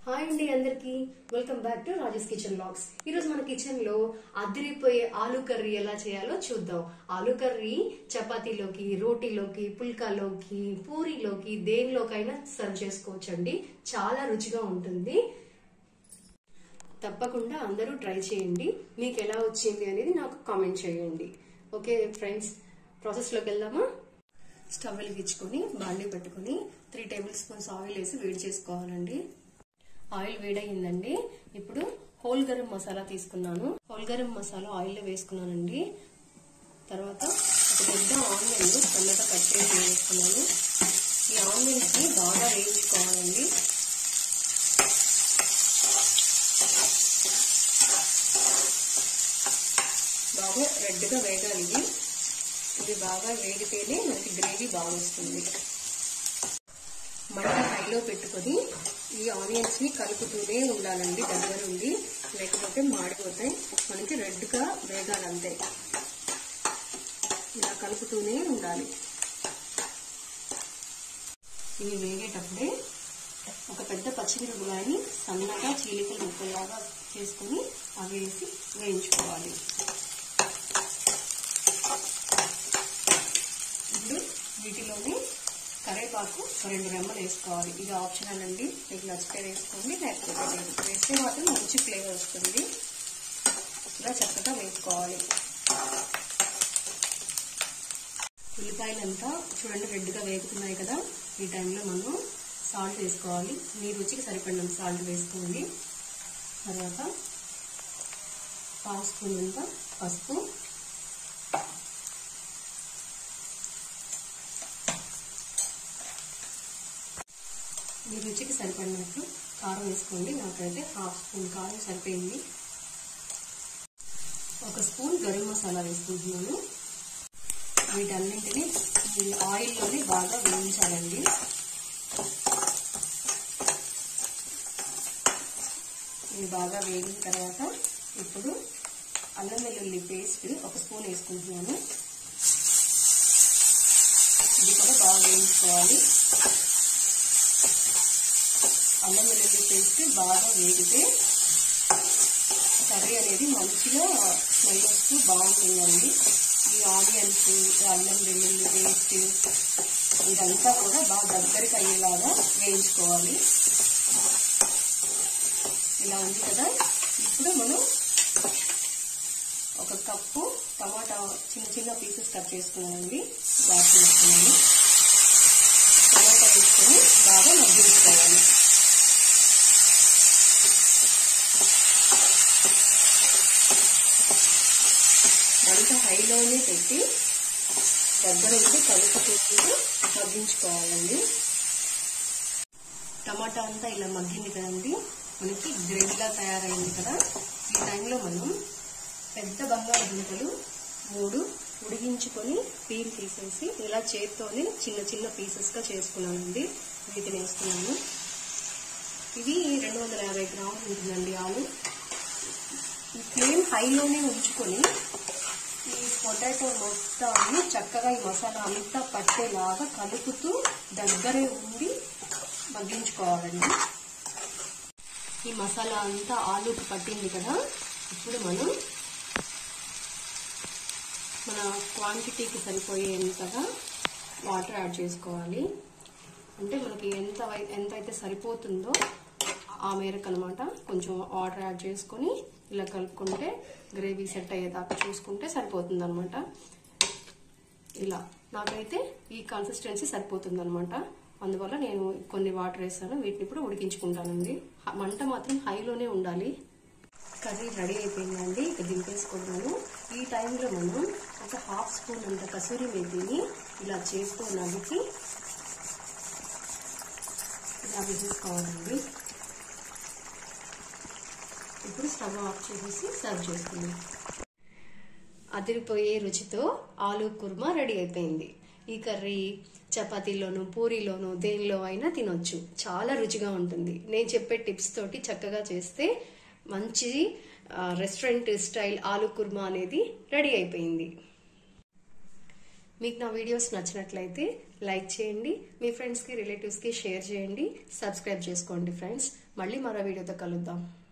hi అండి అందరికి welcome back to Rajesh kitchen logs ఈ రోజు మన కిచెన్ లో అదిరిపోయే ఆలు కర్రీ ఎలా చేయాలో చూద్దాం ఆలు కర్రీ చపాతీలోకి రోటీలోకి పుల్కాలోకి పూరీలోకి దేనిలోకైనా సర్వ్ చేసుకోవచ్చండి చాలా రుచిగా ఉంటుంది తప్పకుండా అందరూ ట్రై చేయండి మీకు ఎలా వచ్చింది అనేది నాకు కామెంట్ చేయండి ఓకే ఫ్రెండ్స్ ప్రాసెస్లోకి వెళ్దామా స్టవ్ వెలిగించుకొని బాండీ పెట్టుకొని త్రీ టేబుల్ స్పూన్స్ ఆయిల్ వేసి వేడి చేసుకోవాలండి ఆయిల్ వేడయిందండి ఇప్పుడు హోల్ గరం మసాలా తీసుకున్నాను హోల్ గరం మసాలా ఆయిల్లో వేసుకున్నానండి తర్వాత ఒక పెద్ద ఆనియన్ సన్నగా కట్ చేసి వేసుకున్నాను ఈ ఆనియన్స్ ని బాగా వేయించుకోవాలండి బాగా రెడ్గా వేగాలి ఇది ఇది బాగా వేగితేనే మనకి గ్రేవీ బాగా వస్తుంది మంట హైలో పెట్టుకొని ఈ ఆనియన్స్ ని కలుపుతూనే ఉండాలండి దగ్గర ఉండి లేకపోతే మాడిపోతాయి మనకి రెడ్గా వేగాలంతే ఇలా కలుపుతూనే ఉండాలి ఇవి వేగేటప్పుడే ఒక పెద్ద పచ్చిమిరపకాయని సన్నగా చీలికలు ముక్కలాగా చేసుకుని అవి వేసి వేయించుకోవాలి ఇప్పుడు వీటిలోని కరేపాకు రెండు రెమ్మలు వేసుకోవాలి ఇది ఆప్షనల్ అండి మీకు నచ్చితే వేసుకోండి లేకపోతే లేదు వేస్తే మాత్రం మంచి ఫ్లేవర్ వస్తుంది ఇలా చక్కగా వేసుకోవాలి ఉల్లిపాయలంతా చూడండి రెడ్గా వేగుతున్నాయి కదా ఈ టైంలో మనం సాల్ట్ వేసుకోవాలి మీ రుచికి సరిపడినంత సాల్ట్ వేసుకోండి తర్వాత పావు స్పూన్ అంత పసుపు మీ రుచికి సరిపడినట్లు కారం వేసుకోండి నాకైతే హాఫ్ స్పూన్ కారం సరిపోయింది ఒక స్పూన్ గరం మసాలా వేసుకుంటున్నాను వీటన్నింటినీ ఈ ఆయిల్లోనే బాగా వేయించాలండి ఇవి బాగా వేగిన తర్వాత ఇప్పుడు అల్లం వెల్లుల్లి పేస్ట్ ఒక స్పూన్ వేసుకుంటున్నాను ఇది కూడా బాగా వేయించుకోవాలి అల్లం వెల్లుల్లి పేస్ట్ బాగా వేగితే కర్రీ అనేది మంచిగా స్మెల్ వస్తూ బాగుంటుందండి ఈ ఆనియన్స్ అల్లం వెల్లుల్లి పేస్ట్ ఇదంతా కూడా బాగా దగ్గరికి అయ్యేలాగా వేయించుకోవాలి ఇలా ఉంది కదా ఇప్పుడు మనం ఒక కప్పు టమాటా చిన్న చిన్న పీసెస్ కట్ చేసుకున్నానండి వాటి వేసుకున్నాను టమాటా వేసుకొని బాగా మగ్గించుకోవాలి మంట హైలోనే పెట్టి దగ్గర ఉండి కలుపుకుంటూ మగ్గించుకోవాలండి టమాటా అంతా ఇలా మగ్గింది కదండి మనకి గ్రేవీగా తయారైంది కదా ఈ టైంలో మనం పెద్ద బంగాళదుంపలు మూడు ఉడిగించుకొని పీల్ తీసేసి ఇలా చేత్తోనే చిన్న చిన్న పీసెస్గా చేసుకున్నానండి వీటిని వేసుకున్నాను ఇది రెండు వందల యాభై గ్రాములు ఉంటుందండి ఆలు ఈ ఫ్లేమ్ హైలోనే ఉంచుకొని ఈ పొటాటో మొత్తాన్ని చక్కగా ఈ మసాలా అంతా పట్టేలాగా కలుపుతూ దగ్గరే ఉండి మగ్గించుకోవాలండి ఈ మసాలా అంతా ఆలుకి పట్టింది కదా ఇప్పుడు మనం మన క్వాంటిటీకి సరిపోయేంతగా వాటర్ యాడ్ చేసుకోవాలి అంటే మనకి ఎంత ఎంత అయితే సరిపోతుందో ఆ మేరకు అనమాట కొంచెం వాటర్ యాడ్ చేసుకొని ఇలా కలుపుకుంటే గ్రేవీ సెట్ అయ్యేదాకా చూసుకుంటే సరిపోతుంది అనమాట ఇలా నాకైతే ఈ కన్సిస్టెన్సీ సరిపోతుంది అనమాట అందువల్ల నేను కొన్ని వాటర్ వేసాను వీటిని ఇప్పుడు ఉడికించుకుంటానండి మంట మాత్రం హైలోనే ఉండాలి కర్రీ రెడీ అయిపోయిందండి ఇక దింపేసుకున్నాను ఈ టైంలో మనం ఒక హాఫ్ స్పూన్ అంత కసూరి మేతిని ఇలా చేస్తూ నవ్వికి ఇలా వేసేసుకోవాలండి ఇప్పుడు స్టవ్ ఆఫ్ చేసేసి సర్వ్ చేసుకుందాం అదిరిపోయే రుచితో ఆలు కుర్మా రెడీ అయిపోయింది ఈ కర్రీ చపాతీలోను పూరీలోను దేనిలో అయినా తినొచ్చు చాలా రుచిగా ఉంటుంది నేను చెప్పే టిప్స్ తోటి చక్కగా చేస్తే మంచి రెస్టారెంట్ స్టైల్ ఆలు కుర్మా అనేది రెడీ అయిపోయింది మీకు నా వీడియోస్ నచ్చినట్లయితే లైక్ చేయండి మీ ఫ్రెండ్స్కి రిలేటివ్స్కి షేర్ చేయండి సబ్స్క్రైబ్ చేసుకోండి ఫ్రెండ్స్ మళ్ళీ మరో వీడియోతో కలుద్దాం